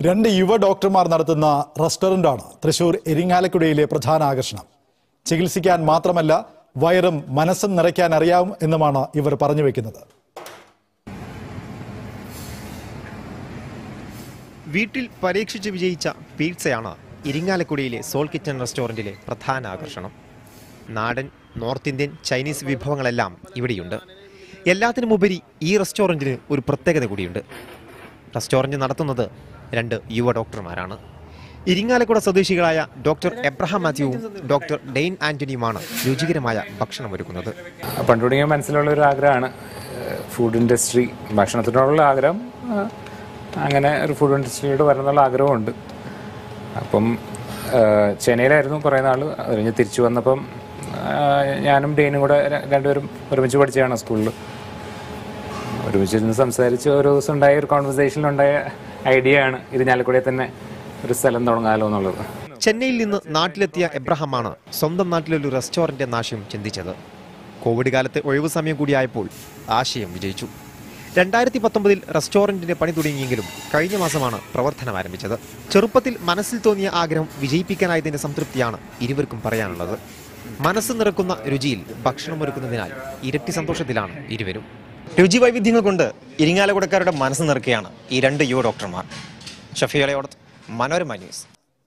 രണ്ട് യുവ ഡോക്ടർമാർ നടത്തുന്ന റെസ്റ്റോറന്റാണ് തൃശൂർ എരിങ്ങാലക്കുടയിലെ പ്രധാന ആകർഷണം ചികിത്സിക്കാൻ മാത്രമല്ല വയറും മനസ്സും നിറയ്ക്കാൻ അറിയാം എന്നുമാണ് ഇവർ പറഞ്ഞു വെക്കുന്നത് വീട്ടിൽ പരീക്ഷിച്ച് വിജയിച്ച പീറ്റ്സയാണ് ഇരിങ്ങാലക്കുടിയിലെ സോൾ കിച്ചൺ റെസ്റ്റോറൻറ്റിലെ പ്രധാന ആകർഷണം നാടൻ നോർത്ത് ഇന്ത്യൻ ചൈനീസ് വിഭവങ്ങളെല്ലാം ഇവിടെയുണ്ട് എല്ലാത്തിനുമുപരി ഈ റെസ്റ്റോറൻറ്റിന് ഒരു പ്രത്യേകത കൂടിയുണ്ട് റെസ്റ്റോറൻറ്റ് നടത്തുന്നത് രണ്ട് യുവ ഡോക്ടർമാരാണ് ഇരിങ്ങാലക്കുട സ്വദേശികളായ ഡോക്ടർ എബ്രഹാം മാത്യുവും ഡോക്ടർ ഡെയിൻ ആന്റണിയുമാണ് രുചികരമായ ഭക്ഷണം ഒരുക്കുന്നത് പണ്ട് തുടങ്ങിയ മനസ്സിലുള്ള ഒരു ആഗ്രഹമാണ് ഫുഡ് ഇൻഡസ്ട്രി ഭക്ഷണത്തിനോടുള്ള ആഗ്രഹം ആ, അങ്ങനെ ഒരു ഫുഡ് ഇൻഡസ്ട്രിയിലോട്ട് വരണമെന്നുള്ള ആഗ്രഹമുണ്ട് അപ്പം ആ, ചെന്നൈയിലായിരുന്നു കുറേ നാൾ അത് കഴിഞ്ഞ് തിരിച്ചു വന്നപ്പം ആ, ഞാനും ഡെയിനും കൂടെ ര- രണ്ടുപേരും ഒരുമിച്ച് പഠിച്ചതാണ് സ്കൂളിൽ ഒരുമിച്ചിരുന്ന് സംസാരിച്ച് ഓരോ ദിവസം ഉണ്ടായ ഒരു കോൺവെർസേഷനിലുണ്ടായ ഐഡിയ ആണ് ഇത് ഞാലക്കുടയിൽ തന്നെ ഒരു സ്ഥലം തുടങ്ങാലോ എന്നുള്ളത് ചെന്നൈയിൽ നിന്ന് നാട്ടിലെത്തിയ എബ്രഹാമാണ് സ്വന്തം നാട്ടിലൊരു റെസ്റ്റോറന്റ് എന്ന ആശയം ചിന്തിച്ചത് കോവിഡ് കാലത്ത് ഒഴിവു സമയം കൂടിയായപ്പോൾ ആശയം വിജയിച്ചു രണ്ടായിരത്തി പത്തൊമ്പതിൽ റെസ്റ്റോറന്റിന്റെ പണി തുടങ്ങിയെങ്കിലും കഴിഞ്ഞ മാസമാണ് പ്രവർത്തനം ആരംഭിച്ചത് ചെറുപ്പത്തിൽ മനസ്സിൽ തോന്നിയ ആഗ്രഹം വിജയിപ്പിക്കാനായതിന്റെ സംതൃപ്തിയാണ് ഇരുവർക്കും പറയാനുള്ളത് മനസ്സ് നിറക്കുന്ന രുചിയിൽ ഭക്ഷണമൊരുക്കുന്നതിനാൽ ഇരട്ടി സന്തോഷത്തിലാണ് ഇരുവരും രുചി വൈവിധ്യങ്ങൾ കൊണ്ട് ഇരിങ്ങാലക്കുടക്കാരുടെ മനസ്സ് നിറക്കുകയാണ് ഈ രണ്ട് യുവ ഡോക്ടർമാർ ഷഫിയളയോടത്ത് മനോരമ ന്യൂസ്